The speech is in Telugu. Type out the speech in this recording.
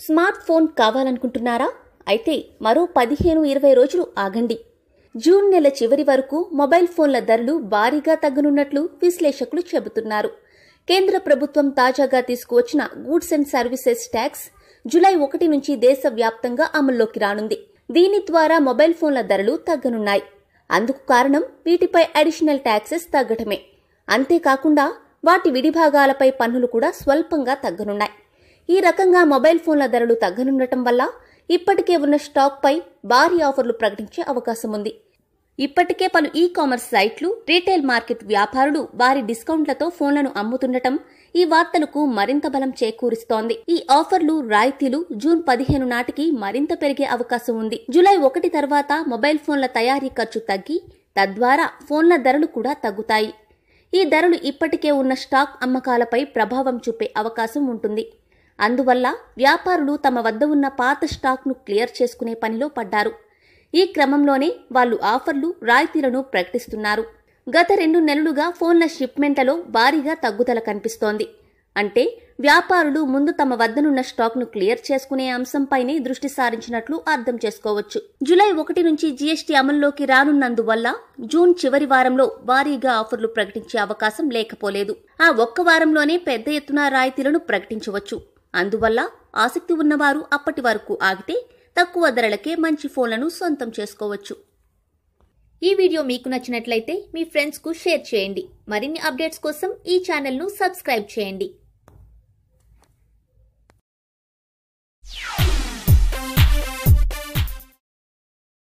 స్మార్ట్ ఫోన్ కావాలనుకుంటున్నారా అయితే మరో పదిహేను ఇరవై రోజులు ఆగండి జూన్ నెల చివరి వరకు మొబైల్ ఫోన్ల ధరలు భారీగా తగ్గనున్నట్లు విశ్లేషకులు చెబుతున్నారు కేంద్ర ప్రభుత్వం తాజాగా తీసుకువచ్చిన గూడ్స్ అండ్ సర్వీసెస్ ట్యాక్స్ జులై ఒకటి నుంచి దేశవ్యాప్తంగా అమల్లోకి రానుంది దీని ద్వారా మొబైల్ ఫోన్ల ధరలు తగ్గనున్నాయి అందుకు కారణం వీటిపై అడిషనల్ ట్యాక్సెస్ తగ్గటమే అంతేకాకుండా వాటి విడిభాగాలపై పన్నులు కూడా స్వల్పంగా తగ్గనున్నాయి ఈ రకంగా మొబైల్ ఫోన్ల ధరలు తగ్గనుండటం వల్ల ఇప్పటికే ఉన్న స్టాక్పై భారీ ఆఫర్లు ప్రకటించే అవకాశం ఉంది ఇప్పటికే పలు ఈ కామర్స్ సైట్లు రీటైల్ మార్కెట్ వ్యాపారులు భారీ డిస్కౌంట్లతో ఫోన్లను అమ్ముతుండటం ఈ వార్తలకు మరింత బలం చేకూరుస్తోంది ఈ ఆఫర్లు రాయితీలు జూన్ పదిహేను నాటికి మరింత పెరిగే అవకాశం ఉంది జూలై ఒకటి తర్వాత మొబైల్ ఫోన్ల తయారీ ఖర్చు తగ్గి తద్వారా ఫోన్ల ధరలు కూడా తగ్గుతాయి ఈ ధరలు ఇప్పటికే ఉన్న స్టాక్ అమ్మకాలపై ప్రభావం చూపే అవకాశం ఉంటుంది అందువల్ల వ్యాపారులు తమ వద్ద ఉన్న పాత స్టాక్ను క్లియర్ చేసుకునే పనిలో పడ్డారు ఈ క్రమంలోనే వాళ్ళు ఆఫర్లు రాయితీలను ప్రకటిస్తున్నారు గత రెండు నెలలుగా ఫోన్ల షిప్మెంట్లలో భారీగా తగ్గుదల కనిపిస్తోంది అంటే వ్యాపారులు ముందు తమ వద్దనున్న స్టాక్ను క్లియర్ చేసుకునే అంశంపైనే దృష్టి సారించినట్లు అర్థం చేసుకోవచ్చు జూలై ఒకటి నుంచి జీఎస్టీ అమల్లోకి రానున్నందువల్ల జూన్ చివరి వారంలో భారీగా ఆఫర్లు ప్రకటించే అవకాశం లేకపోలేదు ఆ ఒక్క వారంలోనే పెద్ద ఎత్తున రాయితీలను ప్రకటించవచ్చు అందువల్ల ఆసక్తి ఉన్నవారు అప్పటి వరకు ఆగితే తక్కువ ధరలకే మంచి ఫోన్లను సొంతం చేసుకోవచ్చు ఈ వీడియో మీకు నచ్చినట్లయితే మీ ఫ్రెండ్స్కు షేర్ చేయండి మరిన్ని అప్డేట్స్ కోసం ఈ ఛానల్ను సబ్స్క్రైబ్ చేయండి